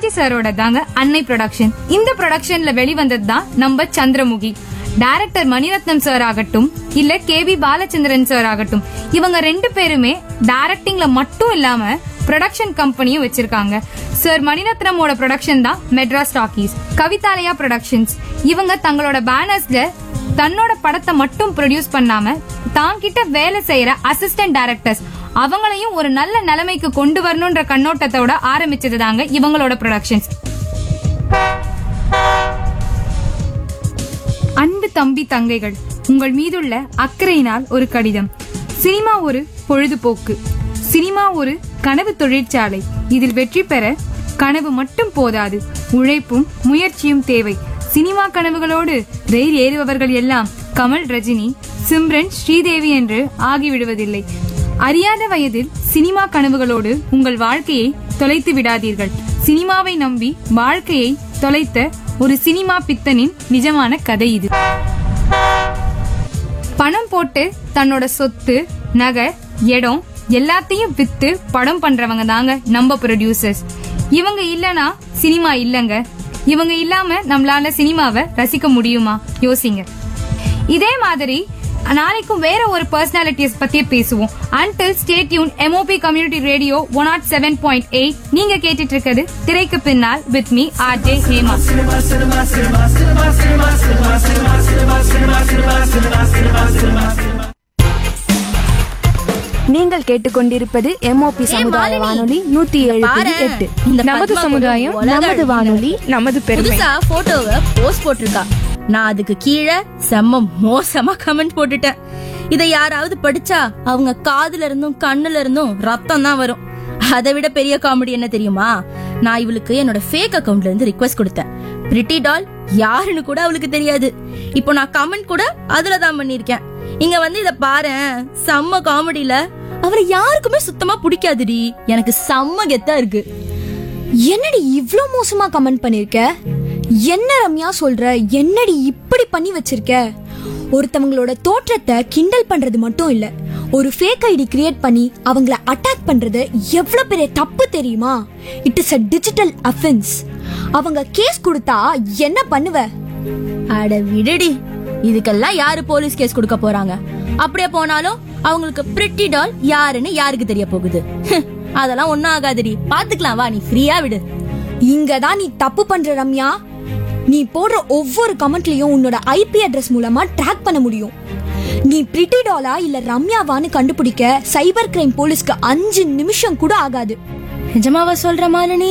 சிவாஜி சாரோட தாங்க அன்னை ப்ரொடக்ஷன் இந்த ப்ரொடக்ஷன்ல வெளிவந்தது தான் நம்ம சந்திரமுகி டைரக்டர் மணிரத்னம் சார் ஆகட்டும் இல்ல கே வி பாலச்சந்திரன் சார் ஆகட்டும் இவங்க ரெண்டு பேருமே டைரக்டிங்ல மட்டும் இல்லாம ப்ரொடக்ஷன் கம்பெனியும் வச்சிருக்காங்க சார் மணிரத்னமோட ப்ரொடக்ஷன் தான் மெட்ராஸ் டாக்கீஸ் கவிதாலயா ப்ரொடக்ஷன்ஸ் இவங்க தங்களோட பேனர்ஸ்ல தன்னோட படத்தை மட்டும் ப்ரொடியூஸ் பண்ணாம தாங்கிட்ட வேலை செய்யற அசிஸ்டன்ட் டைரக்டர்ஸ் அவங்களையும் ஒரு நல்ல நிலைமைக்கு கொண்டு வரணும்ன்ற கண்ணோட்டத்தோட ஆரம்பிச்சது தாங்க இவங்களோட ப்ரொடக்ஷன்ஸ் அன்பு தம்பி தங்கைகள் உங்கள் மீதுள்ள அக்கறையினால் ஒரு கடிதம் சினிமா ஒரு பொழுதுபோக்கு சினிமா ஒரு கனவு தொழிற்சாலை இதில் வெற்றி பெற கனவு மட்டும் போதாது உழைப்பும் முயற்சியும் தேவை சினிமா கனவுகளோடு ரயில் ஏறுபவர்கள் எல்லாம் கமல் ரஜினி சிம்ரன் ஸ்ரீதேவி என்று ஆகிவிடுவதில்லை அறியாத வயதில் சினிமா கனவுகளோடு உங்கள் வாழ்க்கையை தொலைத்து விடாதீர்கள் சினிமாவை நம்பி வாழ்க்கையை தொலைத்த ஒரு சினிமா பித்தனின் நிஜமான கதை இது பணம் போட்டு தன்னோட சொத்து நகை இடம் எல்லாத்தையும் வித்து படம் பண்றவங்க தாங்க நம்ம ப்ரொடியூசர்ஸ் இவங்க இல்லனா சினிமா இல்லங்க இவங்க இல்லாம நம்மளால சினிமாவை ரசிக்க முடியுமா யோசிங்க இதே மாதிரி நாளைக்கும் வேற ஒரு பர்சனாலிட்டிஸ் பத்தி பேசுவோம் until stay tune MOP community radio one nought seven point eight நீங்க கேட்டுட்டு இருக்கிறது திரைக்கு பின்னால் with me R J Hema நீங்கள் கேட்டுக்கொண்டிருப்பது எம்ஓபி சமுதாய மாலினி. வானொலி நூத்தி ஏழு புள்ளி பாரேன். எட்டு இந்த நமது பத்மா சமுதாயம் பொண்ணு உலக நமது வானொலி நமது பெருமை புதுசா போட்டோவை போஸ்ட் போட்டிருக்கா நான் அதுக்கு கீழே செம்ம மோசமா கமெண்ட் போட்டுட்டேன் இதை யாராவது படிச்சா அவங்க காதுல இருந்தும் கண்ணுல இருந்தும் ரத்தம் தான் வரும் அதை விட பெரிய காமெடி என்ன தெரியுமா நான் இவளுக்கு என்னோட ஃபேக் அக்கவுண்ட்ல இருந்து ரிக்வெஸ்ட் கொடுத்தேன் பிரிட்டி டால் யாருன்னு கூட அவளுக்கு தெரியாது இப்போ நான் கமெண்ட் கூட அதுல தான் பண்ணிருக்கேன் இங்க வந்து இத பாரேன் செம்ம காமெடியில அவளை யாருக்குமே சுத்தமா பிடிக்காதுடி எனக்கு செம்ம கெத்தா இருக்கு என்னடி இவ்ளோ மோசமா கமெண்ட் பண்ணிருக்க என்ன ரம்யா சொல்ற என்னடி இப்படி பண்ணி வச்சிருக்க ஒருத்தவங்களோட தோற்றத்தை கிண்டல் பண்றது மட்டும் இல்ல ஒரு ஃபேக் ஐடி கிரியேட் பண்ணி அவங்கள அட்டாக் பண்றது எவ்வளவு பெரிய தப்பு தெரியுமா it is a digital offence அவங்க கேஸ் கொடுத்தா என்ன பண்ணுவ அட விடுடி இதுக்கெல்லாம் யாரு போலீஸ் கேஸ் கொடுக்க போறாங்க அப்படியே போனாலும் அவங்களுக்கு பிரிட்டி டால் யாருன்னு யாருக்கு தெரிய போகுது ஹ், அதெல்லாம் ஒண்ணும் ஆகாதுடி பாத்துக்கலாம் வா நீ ஃப்ரீயா விடு இங்க தான் நீ தப்பு பண்ற ரம்யா நீ போடுற ஒவ்வொரு கமெண்ட்லயும் உன்னோட ஐபி அட்ரஸ் மூலமா ட்ராக் பண்ண முடியும் நீ பிரிட்டி டாலா இல்ல ரம்யாவான்னு கண்டுபிடிக்க சைபர் கிரைம் போலீஸ்க்கு அஞ்சு நிமிஷம் கூட ஆகாது நிஜமாவா சொல்ற மாலினி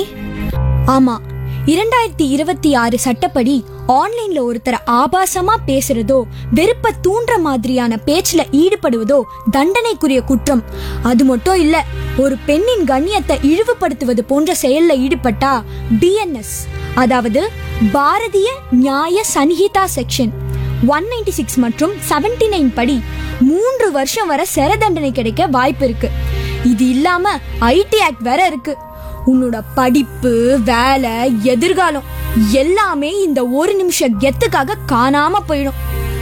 ஆமா இரண்டாயிரத்தி இருபத்தி ஆறு சட்டப்படி ஆன்லைன்ல ஒருத்தரை ஆபாசமா பேசுறதோ வெறுப்ப தூண்டுற மாதிரியான பேச்சுல ஈடுபடுவதோ தண்டனைக்குரிய குற்றம் அது மட்டும் இல்ல ஒரு பெண்ணின் கண்ணியத்தை இழிவுபடுத்துவது போன்ற செயல்ல ஈடுபட்டா பிஎன்எஸ் அதாவது Bharatiya Nyaya Sanhita section one ninety six மற்றும் செவன்டி நைன் படி மூன்று வருஷம் வரை சிறை தண்டனை கிடைக்க வாய்ப்பு இருக்கு இது இல்லாம ஐடி ஆக்ட் வேற இருக்கு உன்னோட படிப்பு வேலை எதிர்காலம் எல்லாமே இந்த ஒரு நிமிஷம் கெத்துக்காக காணாம போயிடும்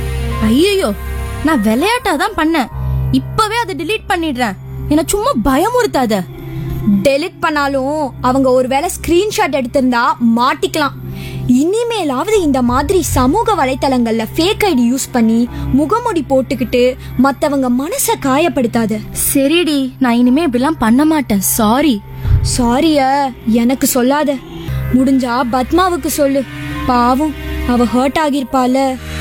ஐயோ நான் விளையாட்டா தான் பண்ணேன் இப்பவே அதை delete பண்ணிடுறேன் என்ன சும்மா பயமுறுத்தாத டெலிட் பண்ணாலும் அவங்க ஒருவேளை ஸ்கிரீன்ஷாட் எடுத்திருந்தா மாட்டிக்கலாம் இனிமேலாவது இந்த மாதிரி சமூக வலைத்தளங்கள்ல ஃபேக் ஐடி யூஸ் பண்ணி முகமூடி போட்டுக்கிட்டு மத்தவங்க மனசை காயப்படுத்தாத சரிடி நான் இனிமே இப்படிலாம் பண்ண மாட்டேன் சாரி சாரிய எனக்கு சொல்லாத முடிஞ்சா பத்மாவுக்கு சொல்லு பாவம் அவ ஹர்ட் ஆகியிருப்பால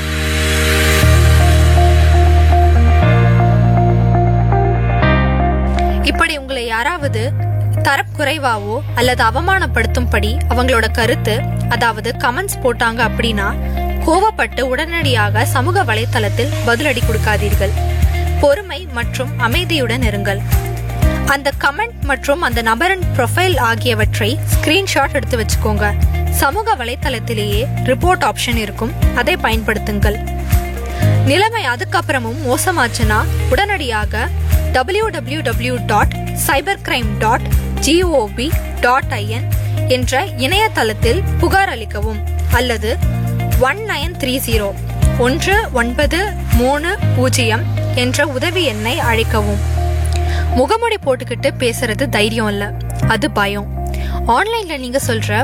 இப்படி உங்களை யாராவது தரக்குறைவாவோ அல்லது அவமானப்படுத்தும்படி அவங்களோட கருத்து அதாவது கமெண்ட்ஸ் போட்டாங்க அப்படின்னா கோவப்பட்டு உடனடியாக சமூக வலைத்தளத்தில் பதிலடி கொடுக்காதீர்கள் பொறுமை மற்றும் அமைதியுடன் இருங்கள் அந்த கமெண்ட் மற்றும் அந்த நபரின் ப்ரொஃபைல் ஆகியவற்றை ஸ்கிரீன்ஷாட் எடுத்து வச்சுக்கோங்க சமூக வலைத்தளத்திலேயே ரிப்போர்ட் ஆப்ஷன் இருக்கும் அதை பயன்படுத்துங்கள் நிலைமை அதுக்கப்புறமும் மோசமாச்சுன்னா உடனடியாக W W W dot cyber crime dot GOV dot IN என்ற இணையதளத்தில் புகார் அளிக்கவும் அல்லது ஒன் நைன் த்ரீ ஜீரோ ஒன்று ஒன்பது மூணு பூஜ்ஜியம் என்ற உதவி எண்ணை அழைக்கவும் முகமூடி போட்டுக்கிட்டு பேசுறது தைரியம் இல்ல அது பயம் ஆன்லைன்ல நீங்க சொல்ற